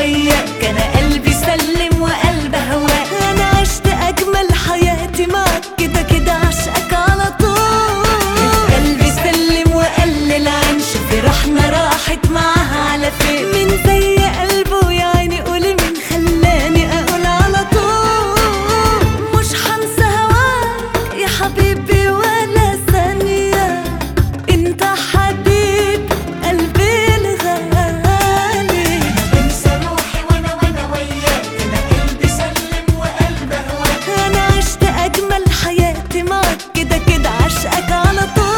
وياك انا قلبي سلم وقلب هواك انا عشت اجمل حياتي معك كده كده عشقك على طول قلبي سلم وقال العين شوفي روحنا راحت معاها على فين من زي قلبه يا عيني قولي مين خلاني اقول على طول مش هنسى هواك يا حبيبي ولا ثانية انت حبيب قلبي الغالي انسى روحي وانا وانا وياك انا قلبي سلم وقلب هواك انا عشت اجمل حياتي معك كده كده عشقك على طول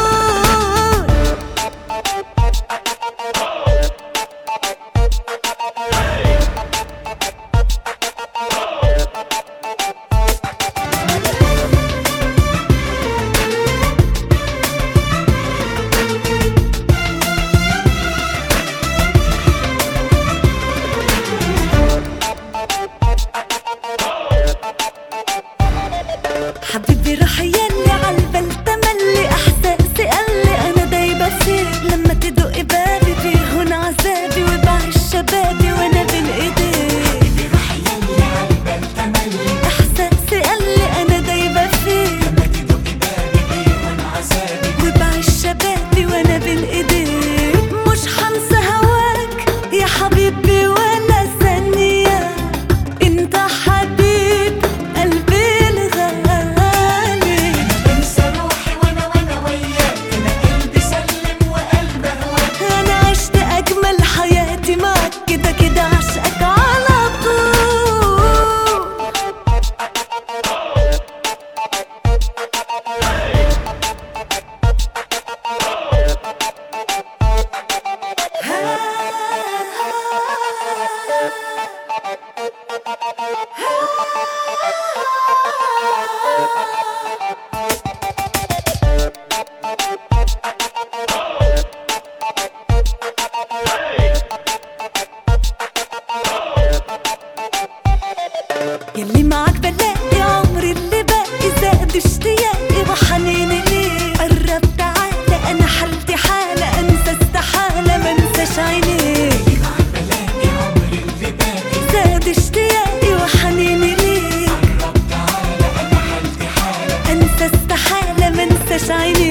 حبيبي راح يلي عالبال تملي احساسي قالي انا دايبه فيك لما تدق بابي بيهون عذابي وبعيش شبابي وانا بين ايديك احساسي قالي انا دايبه فيك وبعيش شبابي وانا بين ايديك مش هنسى هواك يا حبيبي ولا ثانيه انت حبيب قلبي الغالي انسى روحي وانا وانا وياك انا قلبي سلم وقلب هواك انا عشت اجمل حياتي معك كده كده عشقك على طول يلي معاك بلاقي عمري اللي باقي زاد اشتياقي وحنيني ليك قرب تعالى انا حالتي حالة انسى استحالة ما انساش عينيك زاد اشتياقي وحنيني ليك انسى استحالة ما انساش عينيك